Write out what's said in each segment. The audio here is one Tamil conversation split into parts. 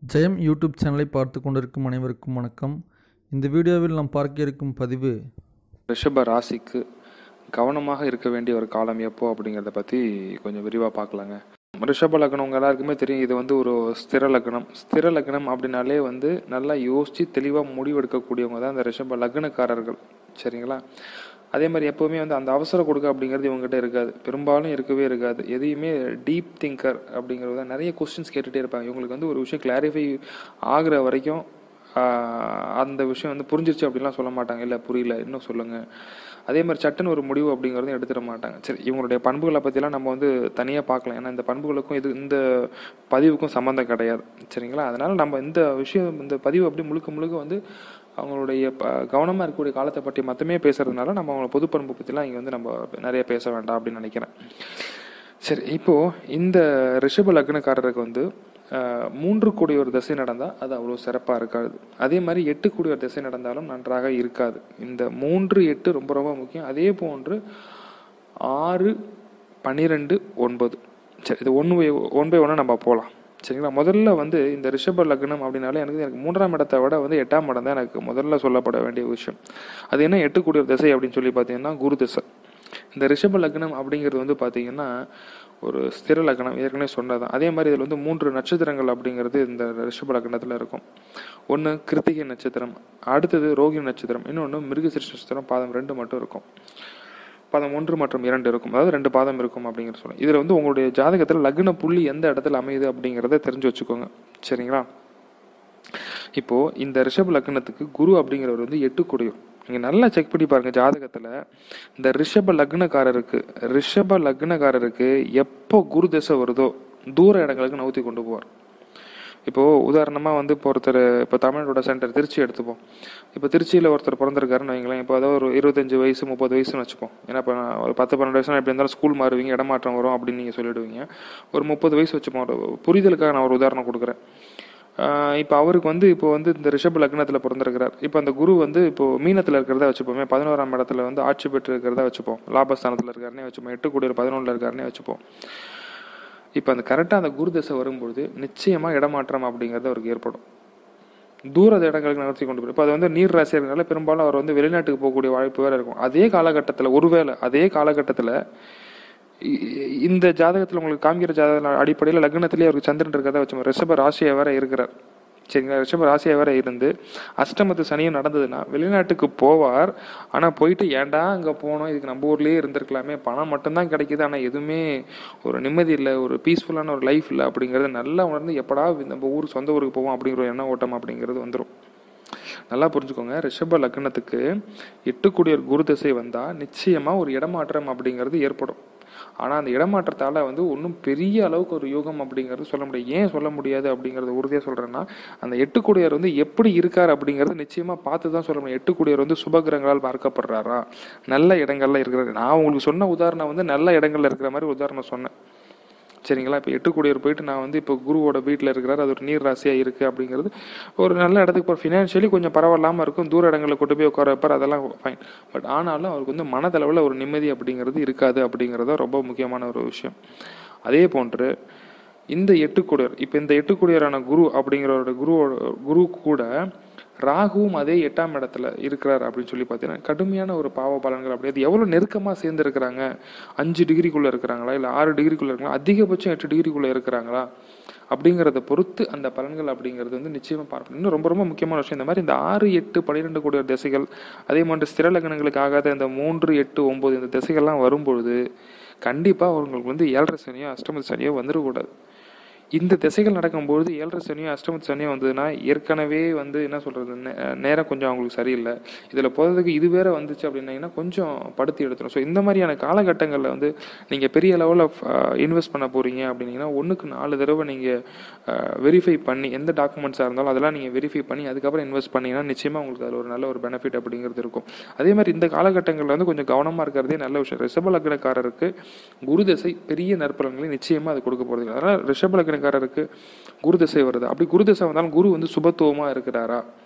ஜெயம் யூடியூப் சேனலை பார்த்து கொண்டிருக்கும் அனைவருக்கும் வணக்கம் இந்த வீடியோவில் நாம் பார்க்க இருக்கும் பதிவு ரிஷப ராசிக்கு கவனமாக இருக்க வேண்டிய ஒரு காலம் எப்போ அப்படிங்கிறத பற்றி கொஞ்சம் விரிவாக பார்க்கலாங்க ரிஷப லக்னம் உங்க எல்லாருக்குமே தெரியும் இது வந்து ஒரு ஸ்திர லக்னம் ஸ்திர லக்னம் அப்படின்னாலே வந்து நல்லா யோசித்து தெளிவாக முடிவெடுக்கக்கூடியவங்க தான் இந்த ரிஷப லக்னக்காரர்கள் சரிங்களா அதே மாதிரி எப்போவுமே வந்து அந்த அவசர கொடுக்க அப்படிங்கிறது இவங்ககிட்ட இருக்காது பெரும்பாலும் இருக்கவே இருக்காது எதையுமே டீப் திங்கர் அப்படிங்கிறது தான் நிறைய கொஸ்டின்ஸ் கேட்டுகிட்டே இருப்பாங்க இவங்களுக்கு வந்து ஒரு விஷயம் கிளாரிஃபை ஆகுற வரைக்கும் ஆஹ், அந்த விஷயம் வந்து புரிஞ்சிருச்சு அப்படிலாம் சொல்ல மாட்டாங்க இல்லை புரியல இன்னும் சொல்லுங்கள் அதே மாதிரி சட்டுன்னு ஒரு முடிவு அப்படிங்கிறதும் எடுத்துட மாட்டாங்க சரி இவங்களுடைய பண்புகளை பற்றிலாம் நம்ம வந்து தனியாக பார்க்கலாம் ஏன்னா இந்த பண்புகளுக்கும் இது இந்த பதிவுக்கும் சம்மந்தம் கிடையாது சரிங்களா அதனால் நம்ம இந்த விஷயம் இந்த பதிவு அப்படி முழுக்க முழுக்க வந்து அவங்களுடைய ப கவனமாக இருக்கக்கூடிய காலத்தை பற்றி மட்டுமே பேசுறதுனால நம்ம அவங்கள பொது பண்பு பற்றிலாம் இங்கே வந்து நம்ம நிறைய பேச வேண்டாம் அப்படின்னு நினைக்கிறேன் சரி இப்போது இந்த ரிஷப லக்னக்காரருக்கு வந்து ஆஹ், மூன்று கூடிய ஒரு திசை நடந்தால் அது அவ்வளோ சிறப்பாக இருக்காது அதே மாதிரி எட்டு கூடிய ஒரு திசை நடந்தாலும் நன்றாக இருக்காது இந்த மூன்று எட்டு ரொம்ப ரொம்ப முக்கியம் அதே போன்று ஆறு பன்னிரெண்டு ஒன்பது சரி இது ஒன்று பை ஒன் பை ஒன்று நம்ம போகலாம் சரிங்களா முதல்ல வந்து இந்த ரிஷப லக்னம் அப்படின்னாலே எனக்கு எனக்கு மூன்றாம் இடத்தை விட வந்து எட்டாம் இடம் தான் எனக்கு முதல்ல சொல்லப்பட வேண்டிய விஷயம் அது என்ன எட்டு கூடிய ஒரு திசை அப்படின்னு சொல்லி பார்த்தீங்கன்னா குரு திசை இந்த ரிஷப லக்னம் அப்படிங்கிறது வந்து பார்த்தீங்கன்னா ஒரு ஸ்திர லக்னம் ஏற்கனவே சொன்னதான் அதே மாதிரி இதில் வந்து மூன்று நட்சத்திரங்கள் அப்படிங்கிறது இந்த ரிஷப லக்னத்தில் இருக்கும் ஒன்று கிருத்திகை நட்சத்திரம் அடுத்தது ரோகிணி நட்சத்திரம் இன்னொன்று மிருகசிருஷ்ட நட்சத்திரம் பாதம் ரெண்டு மட்டும் இருக்கும் பாதம் ஒன்று மற்றும் இரண்டு இருக்கும் அதாவது ரெண்டு பாதம் இருக்கும் அப்படிங்கிற சொல்லுவோம் இதில் வந்து உங்களுடைய ஜாதகத்தில் லக்ன புள்ளி எந்த இடத்துல அமையுது அப்படிங்கிறத தெரிஞ்சு வச்சுக்கோங்க சரிங்களா இப்போ இந்த ரிஷப லக்னத்துக்கு குரு அப்படிங்கிறவர் வந்து எட்டு கூடியும் நீங்க நல்லா செக் பண்ணி பாருங்க ஜாதகத்துல இந்த ரிஷப லக்னக்காரருக்கு ரிஷப லக்னக்காரருக்கு எப்போ குரு திசை வருதோ தூர இடங்களுக்கு நவுத்தி கொண்டு போவார் இப்போ உதாரணமா வந்து இப்போ ஒருத்தர் இப்போ தமிழ்நாடோட சென்டர் திருச்சி எடுத்துப்போம் இப்போ திருச்சியில் ஒருத்தர் பிறந்திருக்காருன்னு வைங்களேன் இப்போ அதாவது ஒரு இருபத்தஞ்சு வயசு முப்பது வயசுன்னு வச்சுப்போம் ஏன்னா இப்போ நான் ஒரு பத்து பன்னெண்டு வயசுனா எப்படி இருந்தாலும் ஸ்கூல் மாறுவீங்க இடமாற்றம் வரும் அப்படின்னு நீங்கள் சொல்லிடுவீங்க ஒரு முப்பது வயசு வச்சுப்போம் ஒரு புரிதலுக்காக நான் ஒரு உதாரணம் கொடுக்குறேன் ஆஹ் இப்போ அவருக்கு வந்து இப்போ வந்து இந்த ரிஷப லக்னத்தில் பிறந்திருக்கிறார் இப்போ அந்த குரு வந்து இப்போ மீனத்தில் இருக்கிறதா வச்சுப்போமே பதினோராம் இடத்துல வந்து ஆட்சி பெற்று இருக்கிறதா வச்சுப்போம் லாபஸ்தானத்தில் இருக்காருனே வச்சுப்போம் எட்டு கோடி பதினொன்றில் இருக்காருனே வச்சுப்போம் இப்போ அந்த கரெக்டாக அந்த குரு தசை வரும்பொழுது நிச்சயமாக இடமாற்றம் அப்படிங்கிறது அவருக்கு ஏற்படும் தூர இடங்களுக்கு நகர்த்தி கொண்டு போய் இப்போ அது வந்து நீர் ராசியாக இருக்கனால பெரும்பாலும் அவர் வந்து வெளிநாட்டுக்கு போகக்கூடிய வாய்ப்பு வேறு இருக்கும் அதே காலகட்டத்தில் ஒருவேளை அதே காலகட்டத்தில் இந்த ஜாதகத்தில் உங்களுக்கு காமிக்கிற ஜாதக அடிப்படையில் லக்னத்திலேயே அவருக்கு சந்திரன் இருக்கிறதா வச்சோம் ரிஷப ராசியை வேற இருக்கிறார் சரிங்களா ரிஷப ராசியை வேற இருந்து அஷ்டமத்து சனியும் நடந்ததுன்னா வெளிநாட்டுக்கு போவார் ஆனால் போயிட்டு ஏன்டா அங்கே போனோம் இதுக்கு நம்ம ஊர்லேயே இருந்திருக்கலாமே பணம் மட்டும்தான் கிடைக்குது ஆனால் எதுவுமே ஒரு நிம்மதி இல்லை ஒரு பீஸ்ஃபுல்லான ஒரு லைஃப் இல்லை அப்படிங்கிறது நல்லா உணர்ந்து எப்படா நம்ம ஊர் சொந்த ஊருக்கு போவோம் அப்படிங்கிற ஒரு எண்ண ஓட்டம் அப்படிங்கிறது வந்துடும் நல்லா புரிஞ்சுக்கோங்க ரிஷப லக்னத்துக்கு எட்டுக்குடிய குரு திசை வந்தால் நிச்சயமாக ஒரு இடமாற்றம் அப்படிங்கிறது ஏற்படும் ஆனால் அந்த இடமாற்றத்தால் வந்து ஒன்றும் பெரிய அளவுக்கு ஒரு யோகம் அப்படிங்கிறது சொல்ல முடியாது ஏன் சொல்ல முடியாது அப்படிங்கிறத உறுதியாக சொல்கிறேன்னா அந்த எட்டுக்குடியர் வந்து எப்படி இருக்கார் அப்படிங்கிறது நிச்சயமாக பார்த்து தான் சொல்ல முடியும் எட்டுக்குடியர் வந்து சுபகிரகங்களால் பார்க்கப்படுறாரா நல்ல இடங்கள்ல இருக்கிறாரு நான் உங்களுக்கு சொன்ன உதாரணம் வந்து நல்ல இடங்கள்ல இருக்கிற மாதிரி உதாரணம் சொன்னேன் சரிங்களா இப்போ எட்டுக்குடியர் போயிட்டு நான் வந்து இப்போ குருவோட வீட்டில் இருக்கிறார் அது ஒரு நீர் ராசியாக இருக்குது அப்படிங்கிறது ஒரு நல்ல இடத்துக்கு இப்போ ஃபினான்ஷியலி கொஞ்சம் பரவாயில்லாமல் இருக்கும் தூர இடங்களில் கொண்டு போய் உட்கார வைப்பார் அதெல்லாம் ஃபைன் பட் ஆனாலும் அவருக்கு வந்து மனதளவில் ஒரு நிம்மதி அப்படிங்கிறது இருக்காது அப்படிங்கிறது ரொம்ப முக்கியமான ஒரு விஷயம் அதே போன்று இந்த எட்டுக்குடியர் இப்போ இந்த எட்டுக்குடியரான குரு அப்படிங்கிறவரோட குருவோட குரு கூட ராகுவும் அதே எட்டாம் இடத்துல இருக்கிறார் அப்படின்னு சொல்லி பார்த்தீங்கன்னா கடுமையான ஒரு பாவ பலன்கள் அப்படி அது எவ்வளோ நெருக்கமாக சேர்ந்து இருக்கிறாங்க அஞ்சு டிகிரிக்குள்ளே இருக்கிறாங்களா இல்லை ஆறு டிகிரிக்குள்ளே இருக்காங்களா அதிகபட்சம் எட்டு டிகிரிக்குள்ளே இருக்கிறாங்களா அப்படிங்கிறத பொறுத்து அந்த பலன்கள் அப்படிங்கிறது வந்து நிச்சயமாக பார்க்கணும் இன்னும் ரொம்ப ரொம்ப முக்கியமான விஷயம் இந்த மாதிரி இந்த ஆறு எட்டு பன்னிரெண்டு கூடிய திசைகள் அதே மாதிரி ஸ்திர லக்னங்களுக்கு ஆகாத இந்த மூன்று எட்டு ஒம்பது இந்த திசைகள்லாம் வரும்பொழுது கண்டிப்பாக அவங்களுக்கு வந்து ஏழரை சனியோ அஷ்டம சனியோ வந்துடக்கூடாது இந்த திசைகள் நடக்கும்போது ஏழரை சனியோ அஷ்டமத்து சனியோ வந்ததுன்னா ஏற்கனவே வந்து என்ன சொல்கிறது நேரம் கொஞ்சம் அவங்களுக்கு சரியில்லை இதில் போகிறதுக்கு இது வேற வந்துச்சு அப்படின்னீங்கன்னா கொஞ்சம் படுத்தி எடுத்துரும் ஸோ இந்த மாதிரியான காலகட்டங்களில் வந்து நீங்கள் பெரிய லெவலில் இன்வெஸ்ட் பண்ண போகிறீங்க அப்படின்னீங்கன்னா ஒன்றுக்கு நாலு தடவை நீங்கள் வெரிஃபை பண்ணி எந்த டாக்குமெண்ட்ஸாக இருந்தாலும் அதெல்லாம் நீங்கள் வெரிஃபை பண்ணி அதுக்கப்புறம் இன்வெஸ்ட் பண்ணீங்கன்னா நிச்சயமாக உங்களுக்கு அதில் ஒரு நல்ல ஒரு பெனிஃபிட் அப்படிங்கிறது இருக்கும் அதே மாதிரி இந்த காலகட்டங்களில் வந்து கொஞ்சம் கவனமாக இருக்கிறதே நல்ல விஷயம் ரிஷப லக்னக்காரருக்கு குரு தசை பெரிய நற்பலன்களை நிச்சயமாக அது கொடுக்க போகிறது அதனால் ரிஷப லக்னக்காரருக்கு குரு திசை வருது அப்படி குரு திசை வந்தாலும் குரு வந்து சுபத்துவமாக இருக்கிறாரா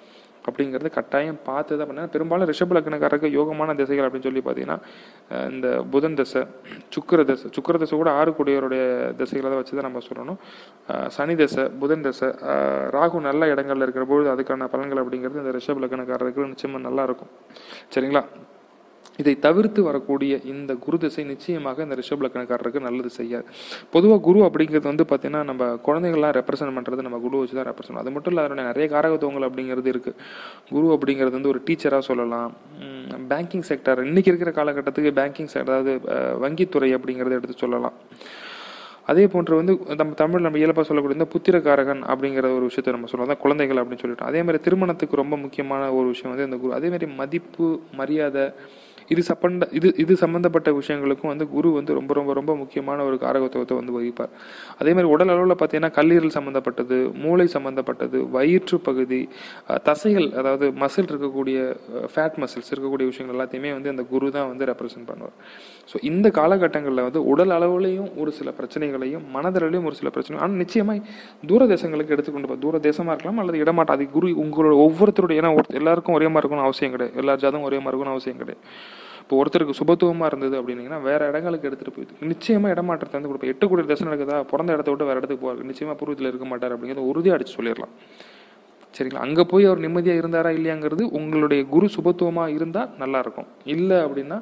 அப்படிங்கிறது கட்டாயம் பார்த்து தான் பண்ணேன் பெரும்பாலும் ரிஷப லக்னக்காரருக்கு யோகமான திசைகள் அப்படின்னு சொல்லி பார்த்தீங்கன்னா அஹ் இந்த புதன் தசை சுக்கிர தசை சுக்கிர தசை கூட ஆறு கூடியவருடைய திசைகளை தான் வச்சு தான் நம்ம சொல்லணும் அஹ் சனி தசை புதன் தசை அஹ் ராகு நல்ல இடங்கள்ல இருக்கிற பொழுது அதுக்கான பலன்கள் அப்படிங்கிறது இந்த ரிஷப லக்னக்காரருக்கு நிச்சயமாக நல்லா இருக்கும் சரிங்களா இதை தவிர்த்து வரக்கூடிய இந்த குரு திசை நிச்சயமாக இந்த ரிஷப் லக்கணக்காரருக்கு நல்லது செய்யாது பொதுவாக குரு அப்படிங்கிறது வந்து பார்த்தீங்கன்னா நம்ம குழந்தைகள்லாம் ரெப்ரசென்ட் பண்ணுறது நம்ம குரு வச்சு தான் ரெப்ரசென்ட் அது மட்டும் இல்லை அதோட நிறைய காரகத்துவங்கள் அப்படிங்கிறது இருக்குது குரு அப்படிங்கிறது வந்து ஒரு டீச்சராக சொல்லலாம் பேங்கிங் செக்டர் இன்னைக்கு இருக்கிற காலகட்டத்துக்கு பேங்கிங் செக்டர் அதாவது அஹ், வங்கித்துறை அப்படிங்கிறத எடுத்து சொல்லலாம் அதே போன்று வந்து நம்ம தமிழ் நம்ம இயல்பாக சொல்லக்கூடிய இந்த புத்திரகாரகன் அப்படிங்கிற ஒரு விஷயத்தை நம்ம சொல்லலாம் அதான் குழந்தைகள் அப்படின்னு சொல்லிட்டோம் அதே மாதிரி திருமணத்துக்கு ரொம்ப முக்கியமான ஒரு விஷயம் வந்து இந்த குரு அதே மாதிரி மதிப்பு மரியாதை இது சப்பண்ட இது இது சம்பந்தப்பட்ட விஷயங்களுக்கும் வந்து குரு வந்து ரொம்ப ரொம்ப ரொம்ப முக்கியமான ஒரு காரகத்துவத்தை வந்து வகிப்பார் அதே மாதிரி உடல் அளவில் பார்த்தீங்கன்னா கல்லீரல் சம்மந்தப்பட்டது மூளை சம்மந்தப்பட்டது வயிற்று பகுதி அஹ், தசைகள் அதாவது மசில் இருக்கக்கூடிய ஃபேட் மசில்ஸ் இருக்கக்கூடிய விஷயங்கள் எல்லாத்தையுமே வந்து அந்த குரு தான் வந்து ரெப்ரசென்ட் பண்ணுவார் ஸோ இந்த காலகட்டங்களில் வந்து உடல் அளவுலையும் ஒரு சில பிரச்சனைகளையும் மனதளவிலையும் ஒரு சில பிரச்சனைகள் ஆனால் நிச்சயமாக தூர தேசங்களுக்கு எடுத்துக்கொண்டு போ தூர தேசமாக இருக்கலாம் அல்லது இடமாட்டம் அது குரு உங்களோட ஒவ்வொருத்தருடைய ஏன்னா ஒருத்த- எல்லாருக்கும் ஒரே மாதிரி இருக்கணும்னு அவசியம் கிடையாது எல்லா ஜாதகம் ஒரே மாதிரி இருக்கணும்னு அவசியம் கிடையாது இப்போ ஒருத்தருக்கு சுபத்துவமாக இருந்தது அப்படின்னீங்கன்னா வேற இடங்களுக்கு எடுத்துகிட்டு போயிட்டு நிச்சயமாக இடமாற்றத்தை வந்து கொடுப்போம் எட்டு கோடி தசை நடக்குதா பிறந்த இடத்த விட்டு வேற இடத்துக்கு போவார் நிச்சயமாக பூர்வத்தில் இருக்க மாட்டார் அப்படிங்கிறத உறுதியாக அடிச்சு சொல்லிடலாம் சரிங்களா அங்கே போய் அவர் நிம்மதியாக இருந்தாரா இல்லையாங்கிறது உங்களுடைய குரு சுபத்துவமாக இருந்தால் நல்லா இருக்கும் இல்லை அப்படின்னா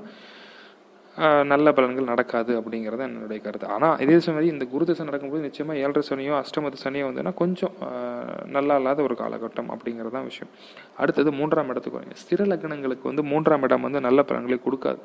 ஆஹ், நல்ல பலன்கள் நடக்காது அப்படிங்கிறது என்னுடைய கருத்து ஆனால் இதே சமயம் இந்த குரு தசை நடக்கும்போது நிச்சயமாக ஏழரை சனியோ அஷ்டமத்து சனியோ வந்துன்னா கொஞ்சம் ஆஹ், நல்லா இல்லாத ஒரு காலகட்டம் அப்படிங்கிறது தான் விஷயம் அடுத்தது மூன்றாம் இடத்துக்கு வரீங்க ஸ்திர லக்னங்களுக்கு வந்து மூன்றாம் இடம் வந்து நல்ல பலன்களை கொடுக்காது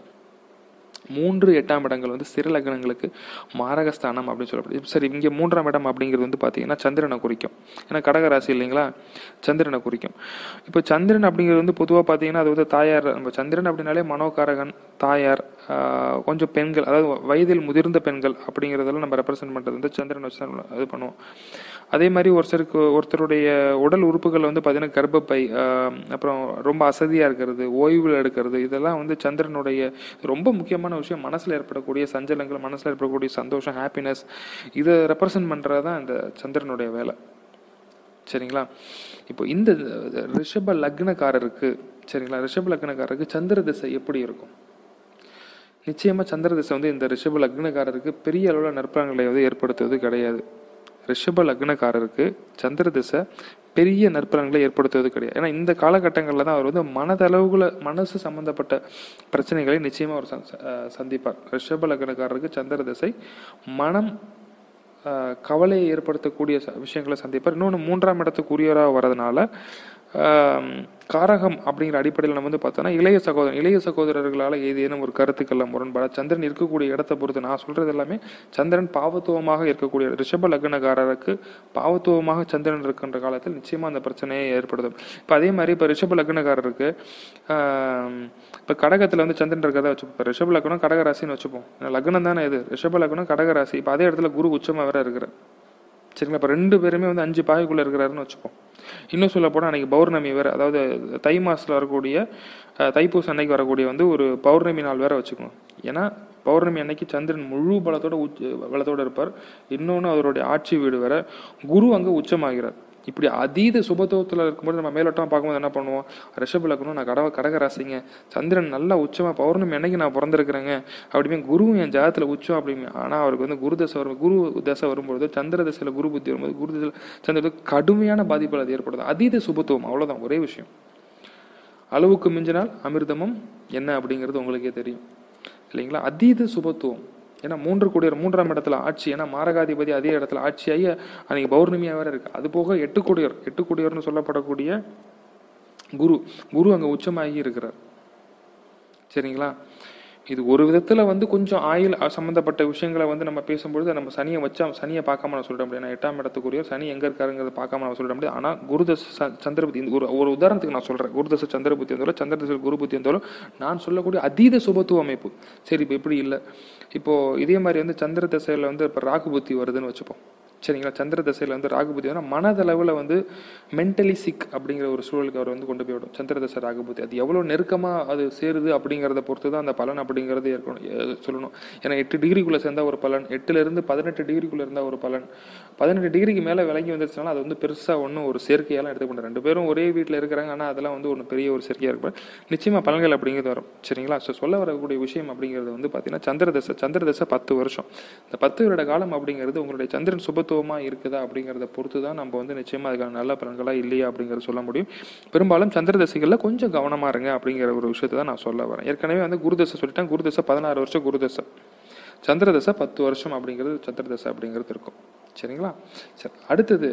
மூன்று எட்டாம் இடங்கள் வந்து சிறு லக்னங்களுக்கு மாரகஸ்தானம் அப்படின்னு சொல்லப்படுது சரி இங்கே மூன்றாம் இடம் அப்படிங்கிறது வந்து பார்த்தீங்கன்னா சந்திரனை குறிக்கும் ஏன்னா கடக ராசி இல்லைங்களா சந்திரனை குறிக்கும் இப்போ சந்திரன் அப்படிங்கிறது வந்து பொதுவாக பார்த்தீங்கன்னா அது வந்து தாயார் நம்ம சந்திரன் அப்படின்னாலே மனோகாரகன் தாயார் ஆஹ், கொஞ்சம் பெண்கள் அதாவது வயதில் முதிர்ந்த பெண்கள் அப்படிங்கிறதெல்லாம் நம்ம ரெப்ரசென்ட் பண்ணுறது வந்து சந்திரன் வச்சு தான் இது பண்ணுவோம் அதே மாதிரி ஒருத்தருக்கு ஒருத்தருடைய உடல் உறுப்புகள் வந்து பார்த்தீங்கன்னா கர்ப்பப்பை ஆஹ், அப்புறம் ரொம்ப அசதியாக இருக்கிறது ஓய்வில் எடுக்கிறது இதெல்லாம் வந்து சந்திரனுடைய ரொம்ப முக்கியமான விஷயம் மனசில் ஏற்படக்கூடிய சஞ்சலங்கள் மனசில் ஏற்படக்கூடிய சந்தோஷம் ஹாப்பினஸ் இதை ரெப்ரசன்ட் பண்ணுறது தான் இந்த சந்திரனுடைய வேலை சரிங்களா இப்போ இந்த ரிஷப லக்னக்காரருக்கு சரிங்களா ரிஷப லக்னக்காரருக்கு சந்திர திசை எப்படி இருக்கும் நிச்சயமா சந்திர திசை வந்து இந்த ரிஷப லக்னக்காரருக்கு பெரிய அளவில் நற்பலன்களை வந்து ஏற்படுத்துவது கிடையாது ரிஷப லக்னக்காரருக்கு சந்திர திசை பெரிய நற்பலன்களை ஏற்படுத்துவது கிடையாது ஏன்னா இந்த காலகட்டங்களில் தான் அவர் வந்து மனதளவுல மனசு சம்பந்தப்பட்ட பிரச்சனைகளை நிச்சயமா அவர் சந்- அஹ் சந்திப்பார் ரிஷப லக்னக்காரருக்கு சந்திர திசை மனம் ஆஹ் கவலையை ஏற்படுத்தக்கூடிய ச- விஷயங்களை சந்திப்பார் இன்னொன்று மூன்றாம் இடத்துக்கு உரியவராக வர்றதுனால ஆம், காரகம் அப்படிங்கிற அடிப்படையில் நம்ம வந்து பார்த்தோன்னா இளைய சகோதரன் இளைய சகோதரர்களால் ஏதேனும் ஒரு கருத்துக்கள்ல முரண்பாடு சந்திரன் இருக்கக்கூடிய இடத்தை பொறுத்து நான் சொல்றது எல்லாமே சந்திரன் பாவத்துவமாக இருக்கக்கூடிய ரிஷப லக்னக்காரருக்கு பாவத்துவமாக சந்திரன் இருக்கின்ற காலத்தில் நிச்சயமா அந்த பிரச்சனையை ஏற்படுத்தும் இப்போ அதே மாதிரி இப்போ ரிஷப லக்னக்காரருக்கு ஆம், இப்போ கடகத்தில் வந்து சந்திரன் இருக்கிறதா வச்சுப்போம் இப்போ ரிஷப லக்னம் கடக ராசின்னு வச்சுப்போம் ஏன்னா லக்னம் தானே இது ரிஷப லக்னம் கடக ராசி இப்போ அதே இடத்துல குரு உச்சமாக வேற இருக்கிறார் சரிங்களா இப்போ ரெண்டு பேருமே வந்து அஞ்சு பாய்க்குள்ளே இருக்கிறாருன்னு வச்சுப்போம் இன்னும் சொல்ல போனால் அன்னைக்கு பௌர்ணமி வேற அதாவது தை மாசத்துல வரக்கூடிய அஹ், தைப்பூச அன்னைக்கு வரக்கூடிய வந்து ஒரு பௌர்ணமி நாள் வேற வச்சுக்கணும் ஏன்னா பௌர்ணமி அன்னைக்கு சந்திரன் முழு பலத்தோட உச்ச பலத்தோட இருப்பார் இன்னொன்று அவருடைய ஆட்சி வீடு வேற குரு அங்கே உச்சமாகிறார் இப்படி அதீத சுபத்துவத்தில் இருக்கும்போது நம்ம மேலோட்டமாக பார்க்கும்போது என்ன பண்ணுவோம் ரிஷப லக்னம் நான் கடக கடக ராசிங்க சந்திரன் நல்லா உச்சமாக பௌர்ணமி அன்னைக்கு நான் பிறந்திருக்கிறேங்க அப்படிமே குருவும் என் ஜாதத்தில் உச்சம் அப்படிமே ஆனால் அவருக்கு வந்து குரு தசை வரும் குரு தசை வரும்பொழுது சந்திர தசையில் குரு புத்தி வரும்போது குரு தசையில் சந்திரத்துக்கு கடுமையான பாதிப்புகள் அது ஏற்படுது அதீத சுபத்துவம் அவ்வளவுதான் ஒரே விஷயம் அளவுக்கு மிஞ்சினால் அமிர்தமும் என்ன அப்படிங்கிறது உங்களுக்கே தெரியும் இல்லைங்களா அதீத சுபத்துவம் ஏன்னா மூன்று கோடியர் மூன்றாம் இடத்துல ஆட்சி ஏன்னா மாரகாதிபதி அதே இடத்துல ஆட்சியாகி அன்னைக்கு பௌர்ணமியா வேற இருக்கு அது போக எட்டு கோடியர் எட்டு கோடியர்னு சொல்லப்படக்கூடிய குரு குரு அங்க உச்சமாகி இருக்கிறார் சரிங்களா இது ஒரு விதத்துல வந்து கொஞ்சம் ஆயில் சம்பந்தப்பட்ட விஷயங்களை வந்து நம்ம பேசும்பொழுது நம்ம சனியை வச்சா சனியை பார்க்காம நான் சொல்லிட முடியாது ஏன்னா எட்டாம் இடத்துக்குரிய சனி எங்க இருக்காருங்கிறத பார்க்காம நான் சொல்லிட முடியாது ஆனா குருதச ச- சந்திரபுத்தி இந்த ஒரு ஒரு உதாரணத்துக்கு நான் சொல்றேன் குருதச சந்திரபுத்தி வந்தாலும் சந்திரதச குருபுத்தி வந்தாலும் நான் சொல்லக்கூடிய அதீத சுபத்துவ அமைப்பு சரி இப்போ இப்படி இல்லை இப்போ இதே மாதிரி வந்து சந்திர தசையில வந்து இப்போ ராகு புத்தி வருதுன்னு வச்சுப்போம் சரிங்களா சந்திர தசையில் வந்து ராகுபதி வந்து மனதளவில் வந்து மென்டலி சிக் அப்படிங்கிற ஒரு சூழலுக்கு அவர் வந்து கொண்டு போய் விடும் சந்திர தசை ராகுபதி அது எவ்வளோ நெருக்கமாக அது சேருது அப்படிங்கிறத பொறுத்து தான் அந்த பலன் அப்படிங்கிறது இருக்கணும் எ- சொல்லணும் ஏன்னா எட்டு டிகிரிக்குள்ளே சேர்ந்தா ஒரு பலன் எட்டுலேருந்து பதினெட்டு டிகிரிக்குள்ளே இருந்தால் ஒரு பலன் பதினெட்டு டிகிரிக்கு மேலே விலகி வந்துருச்சுனால அது வந்து பெருசாக ஒன்றும் ஒரு சேர்க்கையெல்லாம் எடுத்துக்கணும் ரெண்டு பேரும் ஒரே வீட்டில் இருக்கிறாங்க ஆனால் அதெல்லாம் வந்து ஒன்று பெரிய ஒரு சேர்க்கையாக இருக்கும் நிச்சயமாக பலன்கள் அப்படிங்கிறது வரும் சரிங்களா ஸோ சொல்ல வரக்கூடிய விஷயம் அப்படிங்கிறது வந்து பார்த்தீங்கன்னா சந்திர தசை சந்திர தசை பத்து வருஷம் இந்த பத்து வருட காலம் அப்படிங்கிறது உங்களுடைய சந்திரன் சுபத்துவமாக இருக்குதா அப்படிங்கிறத பொறுத்து தான் நம்ம வந்து நிச்சயமாக அதுக்கான நல்ல பலன்களா இல்லையா அப்படிங்கிறத சொல்ல முடியும் பெரும்பாலும் சந்திர தசைகளில் கொஞ்சம் கவனமாக இருங்க அப்படிங்கிற ஒரு விஷயத்தை தான் நான் சொல்ல வரேன் ஏற்கனவே வந்து குருதசை சொல்லிட்டேன் குருதசை பதினாறு வருஷம் குருதசை சந்திர தசை பத்து வருஷம் அப்படிங்கிறது சந்திர தசை அப்படிங்கிறது இருக்கும் சரிங்களா சரி அடுத்தது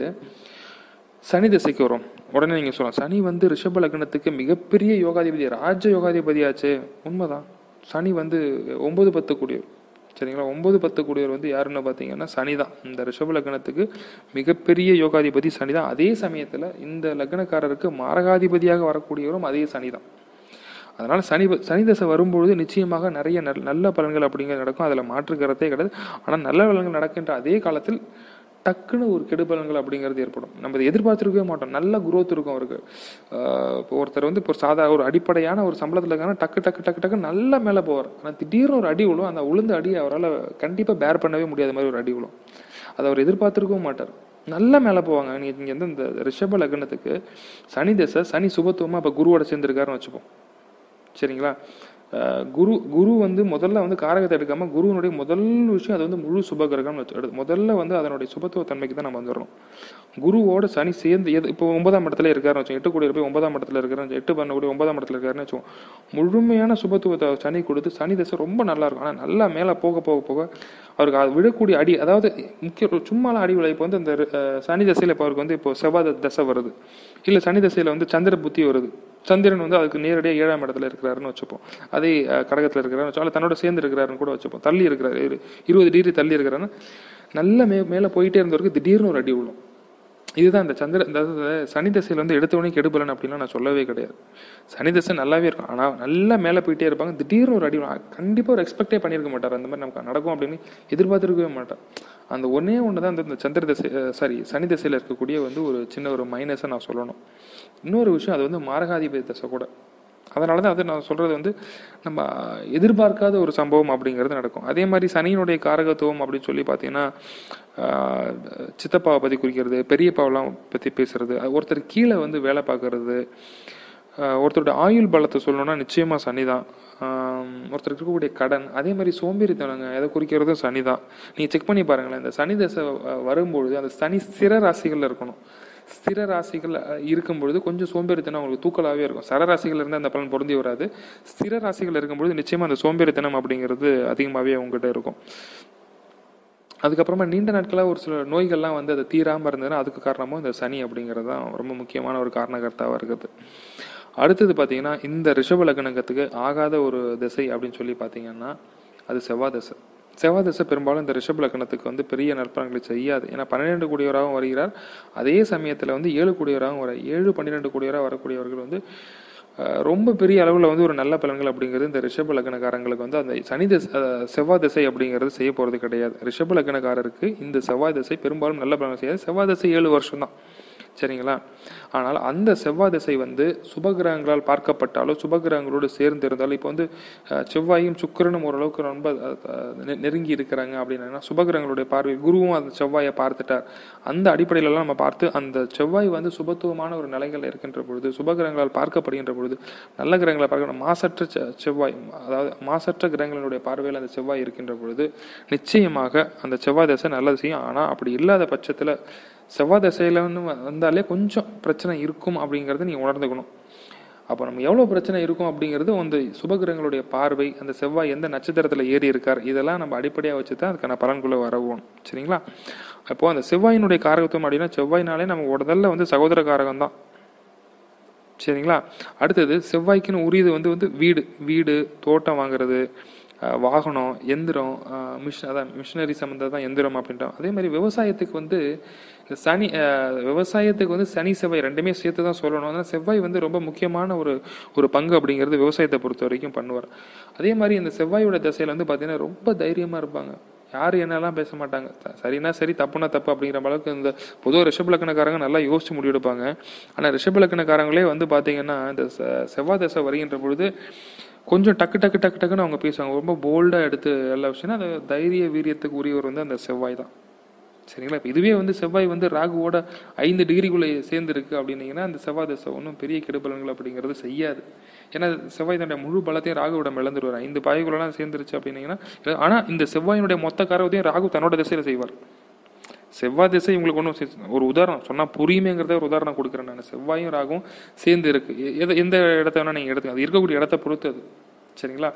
சனி திசைக்கு வரும் உடனே நீங்கள் சொல்லலாம் சனி வந்து ரிஷப லக்னத்துக்கு மிகப்பெரிய யோகாதிபதி ராஜ யோகாதிபதியாச்சே உண்மைதான் சனி வந்து ஒன்பது பத்து கூடியவர் சரிங்களா ஒன்பது பத்து கூடியவர் வந்து யாருன்னு பார்த்தீங்கன்னா சனி தான் இந்த ரிஷப லக்னத்துக்கு மிகப்பெரிய யோகாதிபதி சனி தான் அதே சமயத்தில் இந்த லக்னக்காரருக்கு மாரகாதிபதியாக வரக்கூடியவரும் அதே சனி தான் அதனால சனி சனி தசை வரும்பொழுது நிச்சயமாக நிறைய நல் நல்ல பலன்கள் அப்படிங்கிறது நடக்கும் அதில் மாற்று கருத்தே கிடையாது ஆனால் நல்ல பலன்கள் நடக்கின்ற அதே காலத்தில் டக்குன்னு ஒரு கெடுபலன்கள் அப்படிங்கிறது ஏற்படும் நம்ம இதை எதிர்பார்த்துருக்கவே மாட்டோம் நல்ல growth இருக்கும் அவருக்கு ஆஹ் இப்போ ஒருத்தர் வந்து இப்போ சாதா ஒரு அடிப்படையான ஒரு சம்பளத்தில் இருக்காங்கன்னா டக்கு டக்கு டக்கு டக்கு நல்லா மேலே போவார் ஆனால் திடீர்னு ஒரு அடி விழும் அந்த உளுந்த அடியை அவரால் கண்டிப்பாக பேர் பண்ணவே முடியாத மாதிரி ஒரு அடி விழும் அதை அவர் எதிர்பார்த்துருக்கவும் மாட்டார் நல்லா மேலே போவாங்க நீங்கள் இங்கே வந்து இந்த ரிஷப லக்னத்துக்கு சனி தசை சனி சுபத்துவமாக இப்போ குருவோட சேர்ந்துருக்காருன்னு வச்சுப்போம் சரிங்களா அஹ் குரு குரு வந்து முதல்ல வந்து காரகத்தை எடுக்காம குருவினுடைய முதல் விஷயம் அது வந்து முழு சுபகிரகம்னு வச்சு எடுத்து முதல்ல வந்து அதனுடைய சுபத்துவ தன்மைக்கு தான் நம்ம வந்துடணும் குருவோட சனி சேர்ந்து எது இப்போ ஒன்பதாம் இடத்துல இருக்காருன்னு வச்சோம் எட்டு கோடி போய் ஒன்பதாம் இடத்துல இருக்காருன்னு வச்சுக்கோங்க. எட்டு பண்ண கூட ஒன்பதாம் இடத்துல இருக்காருன்னு வச்சுக்கோங்க முழுமையான சுபத்துவத்தை சனி கொடுத்து சனி தசை ரொம்ப நல்லா இருக்கும் ஆனால் நல்லா மேலே போக போக போக அவருக்கு அது விழக்கூடிய அடி அதாவது முக்கிய சும்மாலாம் அடி விழா இப்போ வந்து இந்த அஹ், சனி தசையில் இப்போ அவருக்கு வந்து இப்போ செவ்வாய் தசை வருது இல்லை சனி தசையில் வந்து சந்திர புத்தி வருது சந்திரன் வந்து அதுக்கு நேரடியாக ஏழாம் இடத்துல இருக்கிறாருன்னு வச்சுப்போம் அதே அஹ், கடகத்துல இருக்கிறாருன்னு வச்சோம் அல்ல தன்னோட சேர்ந்து இருக்கிறாருன்னு கூட வச்சுப்போம் தள்ளி இருக்கிறாரு இரு- இருபது டிகிரி தள்ளி இருக்கிறாருன்னா நல்ல மே மேலே போயிட்டே இருந்தவருக்கு திடீர்னு ஒரு அடி விழும் இதுதான் இந்த சந்திர இந்த அதாவது சனி தசையில் வந்து எடுத்தவொடனே கெடுபலன் அப்படின்லாம் நான் சொல்லவே கிடையாது சனி தசை நல்லாவே இருக்கும் ஆனால் நல்லா மேலே போயிட்டே இருப்பாங்க திடீர்னு ஒரு அடி கண்டிப்பாக ஒரு எக்ஸ்பெக்டே பண்ணியிருக்க மாட்டார் அந்த மாதிரி நமக்கு நடக்கும் அப்படின்னு எதிர்பார்த்துருக்கவே மாட்டார் அந்த ஒன்றே ஒன்று தான் இந்த சந்திர தசை சாரி சனி தசையில் இருக்கக்கூடிய வந்து ஒரு சின்ன ஒரு மைனஸை நான் சொல்லணும் இன்னொரு விஷயம் அது வந்து மாரகாதிபதி தசை கூட அதனால தான் அது நான் சொல்கிறது வந்து நம்ம எதிர்பார்க்காத ஒரு சம்பவம் அப்படிங்கிறது நடக்கும் அதே மாதிரி சனியினுடைய காரகத்துவம் அப்படின்னு சொல்லி பார்த்தீங்கன்னா ஆஹ், சித்தப்பாவை பற்றி குறிக்கிறது பெரியப்பாவெல்லாம் பற்றி பேசுறது அது ஒருத்தர் கீழே வந்து வேலை பார்க்கறது ஆஹ், ஒருத்தரோட ஆயுள் பலத்தை சொல்லணும்னா நிச்சயமாக சனி தான் ஒருத்தருக்கு இருக்கக்கூடிய கடன் அதே மாதிரி சோம்பேறித்தனங்க எதை குறிக்கிறதும் சனி தான் நீங்கள் செக் பண்ணி பாருங்களேன் இந்த சனி தசை அஹ், வரும்பொழுது அந்த சனி ஸ்திர ராசிகளில் இருக்கணும் ஸ்திர ராசிகள் அஹ், இருக்கும் பொழுது கொஞ்சம் சோம்பேறித்தனம் உங்களுக்கு தூக்கலாகவே இருக்கும் சர ராசிகள் இருந்தால் அந்த பலன் பொருந்தி வராது ஸ்திர ராசிகள் இருக்கும்பொழுது நிச்சயமாக அந்த சோம்பேறித்தனம் அப்படிங்கிறது அதிகமாகவே உங்ககிட்ட இருக்கும் அதுக்கப்புறமா நீண்ட நாட்களாக ஒரு சில நோய்கள்லாம் வந்து அது தீராமல் இருந்ததுன்னா அதுக்கு காரணமும் இந்த சனி அப்படிங்கிறது தான் ரொம்ப முக்கியமான ஒரு காரணகர்த்தாவாக இருக்குது அடுத்தது பார்த்தீங்கன்னா இந்த ரிஷப லக்னத்துக்கு ஆகாத ஒரு திசை அப்படின்னு சொல்லி பார்த்தீங்கன்னா அது செவ்வாய் திசை செவ்வாய் திசை பெரும்பாலும் இந்த ரிஷப லக்னத்துக்கு வந்து பெரிய நற்பலன்களை செய்யாது ஏன்னா பன்னிரெண்டு கூடியவராகவும் வருகிறார் அதே சமயத்தில் வந்து ஏழு கூடியவராகவும் வர ஏழு பன்னிரெண்டு கூடியவராக வரக்கூடியவர்கள் வந்து அஹ், ரொம்ப பெரிய அளவில் வந்து ஒரு நல்ல பலன்கள் அப்படிங்கிறது இந்த ரிஷப லக்னக்காரங்களுக்கு வந்து அந்த சனி திசை அஹ், செவ்வாய் திசை அப்படிங்கிறது செய்ய போகிறது கிடையாது ரிஷப லக்னக்காரருக்கு இந்த செவ்வாய் திசை பெரும்பாலும் நல்ல பலன்கள் செய்யாது செவ்வாய் திசை ஏழு வருஷம் தான் சரிங்களா ஆனால் அந்த செவ்வாய் திசை வந்து சுபகிரகங்களால் பார்க்கப்பட்டாலோ சுபகிரகங்களோடு சேர்ந்து இருந்தாலும் இப்போ வந்து அஹ், செவ்வாயும் சுக்கிரனும் ஓரளவுக்கு ரொம்ப அஹ், அஹ், நெ- நெருங்கி இருக்கிறாங்க அப்படின்னா சுபகிரகங்களுடைய பார்வை குருவும் அந்த செவ்வாயை பார்த்துட்டார் அந்த அடிப்படையிலலாம் நம்ம பார்த்து அந்த செவ்வாய் வந்து சுபத்துவமான ஒரு நிலைகள் இருக்கின்ற பொழுது சுபகிரகங்களால் பார்க்கப்படுகின்ற பொழுது நல்ல கிரகங்களை பார்க்க மாசற்ற செ- செவ்வாய் அதாவது மாசற்ற கிரகங்களுடைய பார்வையில் அந்த செவ்வாய் இருக்கின்ற பொழுது நிச்சயமாக அந்த செவ்வாய் தசை நல்லது செய்யும் ஆனால் அப்படி இல்லாத பட்சத்தில் செவ்வாய் தசையில் வந்து வந்தாலே கொஞ்சம் பிரச்சனை இருக்கும் அப்படிங்கிறத நீங்கள் உணர்ந்துக்கணும் அப்போ நம்ம எவ்வளோ பிரச்சனை இருக்கும் அப்படிங்கிறது அந்த சுபகிரகங்களுடைய பார்வை அந்த செவ்வாய் எந்த நட்சத்திரத்தில் ஏறி இருக்கார் இதெல்லாம் நம்ம அடிப்படையாக வச்சு தான் அதுக்கான பலன்குள்ளே வரவும் சரிங்களா அப்போ அந்த செவ்வாயினுடைய காரகத்துவம் அப்படின்னா செவ்வாய்னாலே நம்ம உடல்ல வந்து சகோதர காரகம் தான் சரிங்களா அடுத்தது செவ்வாய்க்குன்னு உரியது வந்து வந்து வீடு வீடு தோட்டம் வாங்குறது அஹ், வாகனம் எந்திரம் மிஷின் அதான் மிஷினரி சம்மந்தம் தான் எந்திரம் அப்படின்றோம் அதே மாதிரி விவசாயத்துக்கு வந்து இந்த சனி அஹ், விவசாயத்துக்கு வந்து சனி செவ்வாய் ரெண்டுமே சேர்த்து தான் சொல்லணும் அதனால் செவ்வாய் வந்து ரொம்ப முக்கியமான ஒரு ஒரு பங்கு அப்படிங்கிறது விவசாயத்தை பொறுத்த வரைக்கும் பண்ணுவார் அதே மாதிரி இந்த செவ்வாயோட திசையில் வந்து பார்த்தீங்கன்னா ரொம்ப தைரியமாக இருப்பாங்க யார் என்னெல்லாம் பேச மாட்டாங்க த- சரினா சரி தப்புனா தப்பு அப்படிங்கிற அளவுக்கு இந்த பொதுவாக ரிஷபலக்கணக்காரங்க நல்லா யோசிச்சு முடிவெடுப்பாங்க ஆனால் ரிஷபலக்கணக்காரங்களே வந்து பார்த்தீங்கன்னா இந்த செ- செவ்வாய் தசை வருகின்ற பொழுது கொஞ்சம் டக்கு டக்கு டக்கு டக்குன்னு அவங்க பேசுவாங்க ரொம்ப போல்டாக எடுத்து எல்லா விஷயம்னா அந்த தைரிய வீரியத்துக்கு உரியவர் வந்து அந்த செவ்வாய் தான் சரிங்களா இப்போ இதுவே வந்து செவ்வாய் வந்து ராகுவோட ஐந்து டிகிரிக்குள்ளே சேர்ந்துருக்கு அப்படின்னீங்கன்னா அந்த செவ்வாய் தசை ஒன்றும் பெரிய கெடுபலன்கள் அப்படிங்கிறது செய்யாது ஏன்னா செவ்வாய் தன்னுடைய முழு பலத்தையும் ராகுவிடம் இழந்துருவார் ஐந்து பாய்க்குள்ளலாம் சேர்ந்துருச்சு அப்படின்னீங்கன்னா ஆனால் இந்த செவ்வாயினுடைய மொத்த காரவத்தையும் ராகு தன்னோட திசையில் செய்வார் செவ்வாய் திசை உங்களுக்கு ஒன்றும் ஒரு உதாரணம் சொன்னால் புரியுமேங்கிறத ஒரு உதாரணம் கொடுக்குறேன் நான் செவ்வாயும் ராகும் சேர்ந்து இருக்கு எ- எத- எந்த இடத்த வேணால் நீங்கள் எடுத்துங்க அது இருக்கக்கூடிய இடத்த பொறுத்து அது சரிங்களா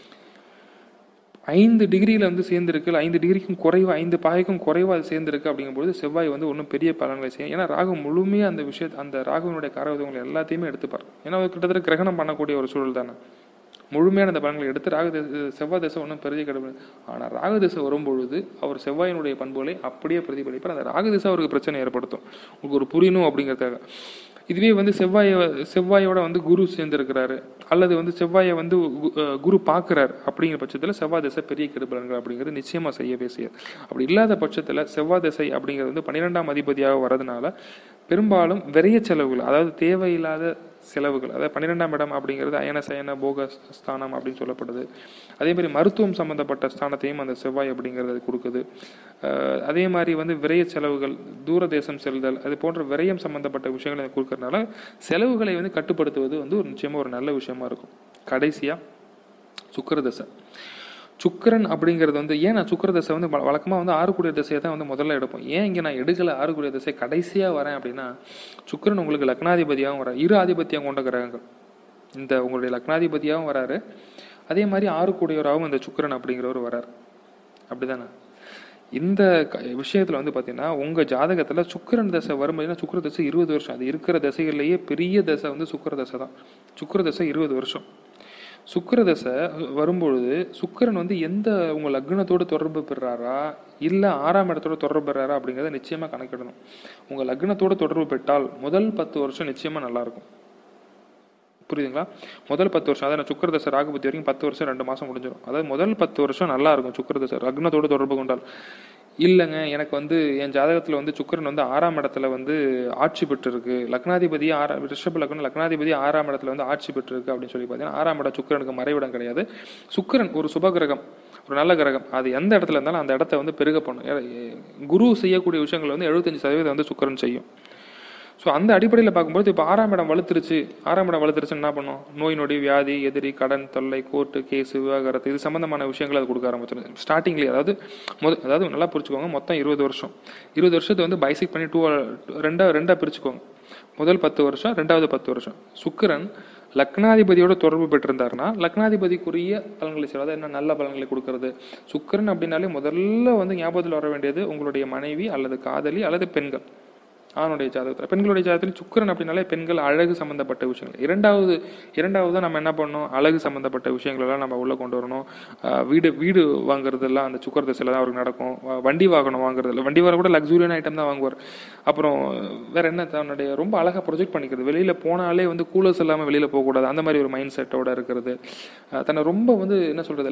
ஐந்து டிகிரியில் வந்து சேர்ந்துருக்கு இல்லை ஐந்து டிகிரிக்கும் குறைவா ஐந்து பாய்க்கும் குறைவா அது சேர்ந்துருக்கு அப்படிங்கும்போது செவ்வாய் வந்து ஒன்றும் பெரிய பலன்களை செய்யும் ஏன்னா ராகு முழுமையாக அந்த விஷயத்தை அந்த ராகுவினுடைய காரகத்துவங்களை எல்லாத்தையுமே எடுத்துப்பார் ஏன்னா அவர் கிட்டத்தட்ட கிரகணம் பண்ணக்கூடிய ஒரு சூழல் தானே முழுமையான அந்த பலன்களை எடுத்து ராகு திசை- செவ்வாய் திசை ஒன்றும் பெரிய கிடையாது ஆனால் ராகு திசை வரும்பொழுது அவர் செவ்வாயினுடைய பண்புகளை அப்படியே பிரதிபலிப்பார் அந்த ராகு திசை அவருக்கு பிரச்சனை ஏற்படுத்தும் உங்களுக்கு ஒரு புரியணும் அப்படிங்கிறதுக்காக இதுவே வந்து செவ்வாயை செவ்வாயோட வந்து குரு சேர்ந்திருக்கிறாரு அல்லது வந்து செவ்வாயை வந்து கு- அஹ் குரு பார்க்குறாரு அப்படிங்கிற பட்சத்தில் செவ்வாய் திசை பெரிய கெடுபலன்கள் அப்படிங்கிறது நிச்சயமாக செய்யவே செய்யாது அப்படி இல்லாத பட்சத்தில் செவ்வாய் திசை அப்படிங்கிறது வந்து பன்னிரெண்டாம் அதிபதியாக வரதுனால பெரும்பாலும் விரைய செலவுகள் அதாவது தேவையில்லாத செலவுகள் அதாவது பன்னிரெண்டாம் இடம் அப்படிங்கிறது அயன சயன போக ஸ்தானம் அப்படின்னு சொல்லப்படுது அதே மாதிரி மருத்துவம் சம்பந்தப்பட்ட ஸ்தானத்தையும் அந்த செவ்வாய் அப்படிங்கிறது கொடுக்குது அஹ் அதே மாதிரி வந்து விரைய செலவுகள் தூர தேசம் செல்தல் அது போன்ற விரயம் சம்பந்தப்பட்ட விஷயங்களை அது கொடுக்கறதுனால செலவுகளை வந்து கட்டுப்படுத்துவது வந்து ஒரு நிச்சயமா ஒரு நல்ல விஷயமா இருக்கும் கடைசியா சுக்கிர தசை சுக்கிரன் அப்படிங்கிறது வந்து ஏன் நான் சுக்கிர தசை வந்து வழக்கமாக வந்து ஆறுக்குடிய தசையை தான் வந்து முதல்ல எடுப்போம் ஏன் இங்கே நான் எடுக்கல ஆறுக்குடிய தசை கடைசியாக வரேன் அப்படின்னா சுக்கிரன் உங்களுக்கு லக்னாதிபதியாகவும் வர இரு ஆதிபத்தியம் கொண்ட கிரகங்கள் இந்த உங்களுடைய லக்னாதிபதியாகவும் வராரு அதே மாதிரி ஆறுக்குடையவராகவும் இந்த சுக்கிரன் அப்படிங்கிறவர் வரார் அப்படிதானே இந்த க- விஷயத்துல வந்து பாத்தீங்கன்னா உங்க ஜாதகத்துல சுக்கிரன் தசை வரும்போதுனா சுக்கிர தசை இருபது வருஷம் அது இருக்கிற தசைகள்லயே பெரிய தசை வந்து சுக்கிர தசை தான் சுக்கிர தசை இருபது வருஷம் சுக்கிர தசை வரும்பொழுது சுக்கிரன் வந்து எந்த உங்க லக்னத்தோடு தொடர்பு பெறாரா இல்ல ஆறாம் இடத்தோட தொடர்பு பெறாரா அப்படிங்கறத நிச்சயமா கணக்கிடணும் உங்க லக்னத்தோட தொடர்பு பெற்றால் முதல் பத்து வருஷம் நிச்சயமா நல்லா இருக்கும் புரியுதுங்களா முதல் பத்து வருஷம் அதாவது நான் சுக்கரதசை ராகுபதி வரைக்கும் பத்து வருஷம் ரெண்டு மாசம் முடிஞ்சிடும் அதாவது முதல் பத்து வருஷம் நல்லா இருக்கும் சுக்கரதசை லக்னத்தோடு தொடர்பு கொண்டால் இல்லைங்க எனக்கு வந்து என் ஜாதகத்தில் வந்து சுக்கிரன் வந்து ஆறாம் இடத்துல வந்து ஆட்சி பெற்றிருக்கு லக்னாதிபதி ஆறாம் ரிஷப லக்னம் லக்னாதிபதி ஆறாம் இடத்துல வந்து ஆட்சி பெற்றிருக்கு அப்படின்னு சொல்லி பார்த்தீங்கன்னா ஆறாம் இடம் சுக்கிரனுக்கு மறைவிடம் கிடையாது சுக்கிரன் ஒரு சுப கிரகம் ஒரு நல்ல கிரகம் அது எந்த இடத்துல இருந்தாலும் அந்த இடத்த வந்து பெருக பண்ணும் ஏ- குரு செய்யக்கூடிய விஷயங்கள் வந்து எழுபத்தஞ்சு சதவீதம் வந்து சுக்கிரன் செய்யும் ஸோ அந்த அடிப்படையில் பார்க்கும்போது இப்போ ஆறாம் இடம் வலுத்துருச்சு ஆறாம் இடம் வலுத்துருச்சுன்னு என்ன பண்ணும் நோய் நொடி வியாதி எதிரி கடன் தொல்லை கோர்ட்டு கேஸ் விவாகரத்து இது சம்பந்தமான விஷயங்களை அது கொடுக்க ஆரம்பிச்சிடும் ஸ்டார்டிங்லேயே அதாவது முத அதாவது நல்லா புரிச்சுக்கோங்க மொத்தம் இருபது வருஷம் இருபது வருஷத்தை வந்து பைசிக் பண்ணி டூ ரெண்டா ரெண்டா பிரிச்சுக்கோங்க முதல் பத்து வருஷம் ரெண்டாவது பத்து வருஷம் சுக்கிரன் லக்னாதிபதியோட தொடர்பு பெற்றிருந்தாருன்னா லக்னாதிபதிக்குரிய பலன்களை செய்வது என்ன நல்ல பலன்களை கொடுக்கறது சுக்கிரன் அப்படின்னாலே முதல்ல வந்து ஞாபகத்தில் வர வேண்டியது உங்களுடைய மனைவி அல்லது காதலி அல்லது பெண்கள் ஆணுடைய ஜாதகத்தில் பெண்களுடைய ஜாதகத்தில் சுக்கிரன் அப்படின்னாலே பெண்கள் அழகு சம்பந்தப்பட்ட விஷயங்கள் இரண்டாவது இரண்டாவது நம்ம என்ன பண்ணணும் அழகு சம்பந்தப்பட்ட விஷயங்கள் எல்லாம் நம்ம உள்ள கொண்டு வரணும் ஆஹ் வீடு வீடு வாங்குறதெல்லாம் அந்த சுக்கர திசையில தான் அவருக்கு நடக்கும் வ- வண்டி வாகனம் வாங்குறதுல வண்டி வாங்க கூட லக்ஸூரியான ஐட்டம் தான் வாங்குவார் அப்புறம் வேற என்ன தன்னுடைய ரொம்ப அழகா ப்ரொஜெக்ட் பண்ணிக்கிறது வெளியில போனாலே வந்து கூலர்ஸ் இல்லாமல் வெளியில போகக்கூடாது அந்த மாதிரி ஒரு மைண்ட் செட்டோட இருக்கிறது ஆஹ் தன்னை ரொம்ப வந்து என்ன சொல்றது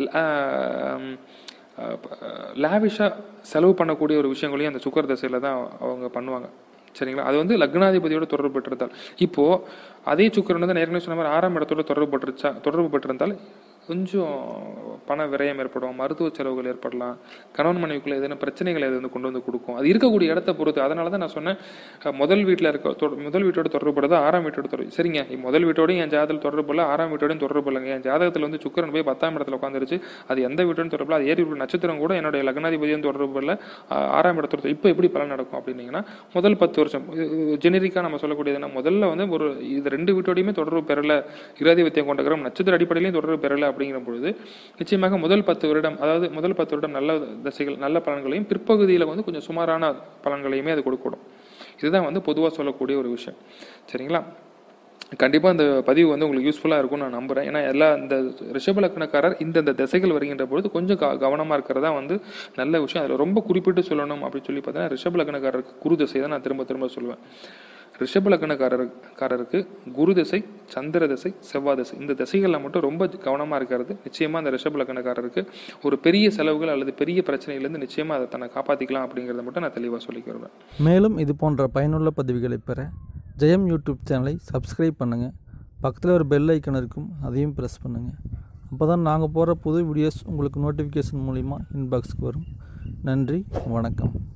லேவிஷாக செலவு பண்ணக்கூடிய ஒரு விஷயங்களையும் அந்த சுக்கர தசையில் தான் அவங்க பண்ணுவாங்க சரிங்களா அது வந்து லக்னாதிபதியோட தொடர்பு பெற்றிருந்தால் இப்போ அதே சுக்கரன் வந்து நான் ஏற்கனவே சொன்ன மாதிரி ஆறாம் இடத்தோட தொடர்பு பெற்றுச்சா தொடர்பு பெற்றிருந்தால் கொஞ்சம் பண விரயம் ஏற்படும் மருத்துவ செலவுகள் ஏற்படலாம் கணவன் மனைவிக்குள்ள எதனா பிரச்சனைகளை அது வந்து கொண்டு வந்து கொடுக்கும் அது இருக்கக்கூடிய இடத்த பொறுத்து அதனால தான் நான் சொன்னேன் அஹ், முதல் வீட்டில் இருக்க தொ- முதல் வீட்டோட தொடர்புப்படுறது ஆறாம் வீட்டோட தொடர்பு சரிங்க இ- முதல் வீட்டோடையும் என் ஜாதகத்தில் தொடர்பு இல்லை ஆறாம் வீட்டோடையும் தொடர்பு இல்லைங்க என் ஜாதகத்தில் வந்து சுக்கரன் போய் பத்தாம் இடத்துல உட்காந்துருச்சு அது எந்த வீட்டோட தொடர்பு இல்லை, அது ஏறி உள்ள நட்சத்திரம் கூட என்னுடைய லக்னாதிபதியும் தொடர்பு இல்லை ஆ- ஆறாம் இடத்தோட இப்போ எப்படி பலன் நடக்கும் அப்படின்னீங்கன்னா முதல் பத்து வருஷம் ஜெனரிக்காக நம்ம சொல்லக்கூடியது என்ன முதல்ல வந்து ஒரு இது ரெண்டு வீட்டோடையுமே தொடர்பு பெறல இராதிபத்தியம் கொண்ட கிரகம் நட்சத்திர அடிப்படையிலையும் தொடர்பு பெறல அப்படிங்கிற பொழுது நிச்சயமாக முதல் பத்து வருடம் அதாவது முதல் பத்து வருடம் நல்ல தசைகள் நல்ல பலன்களையும் பிற்பகுதியில் வந்து கொஞ்சம் சுமாரான பலன்களையுமே அது கொடுக்கூடும் இதுதான் வந்து பொதுவாக சொல்லக்கூடிய ஒரு விஷயம் சரிங்களா கண்டிப்பாக இந்த பதிவு வந்து உங்களுக்கு யூஸ்ஃபுல்லாக இருக்கும்னு நான் நம்புகிறேன் ஏன்னா எல்லா இந்த ரிஷபலக்கணக்காரர் இந்தந்த திசைகள் வருகின்ற பொழுது கொஞ்சம் க கவனமாக இருக்கிறதா வந்து நல்ல விஷயம் அதில் ரொம்ப குறிப்பிட்டு சொல்லணும் அப்படின்னு சொல்லி பார்த்தீங்கன்னா ரிஷபலக்கணக்காரருக்கு குரு திசை தான் நான் திரும்ப திரும்ப சொல்லுவேன் ரிஷப லக்னக்காரருக்காரருக்கு குரு திசை சந்திர திசை செவ்வாய் திசை இந்த திசைகளில் மட்டும் ரொம்ப கவனமாக இருக்கிறது நிச்சயமாக அந்த ரிஷப லக்னக்காரருக்கு ஒரு பெரிய செலவுகள் அல்லது பெரிய பிரச்சனையிலேருந்து நிச்சயமாக அதை தன்னை காப்பாற்றிக்கலாம் அப்படிங்கிறத மட்டும் நான் தெளிவாக சொல்லிக்க வருவேன் மேலும் இது போன்ற பயனுள்ள பதிவுகளை பெற ஜெயம் யூடியூப் சேனலை சப்ஸ்கிரைப் பண்ணுங்கள் பக்கத்தில் ஒரு பெல் ஐக்கன் இருக்கும் அதையும் ப்ரெஸ் பண்ணுங்கள் அப்போ தான் நாங்கள் போடுற புது வீடியோஸ் உங்களுக்கு நோட்டிஃபிகேஷன் மூலிமா இன்பாக்ஸ்க்கு வரும் நன்றி வணக்கம்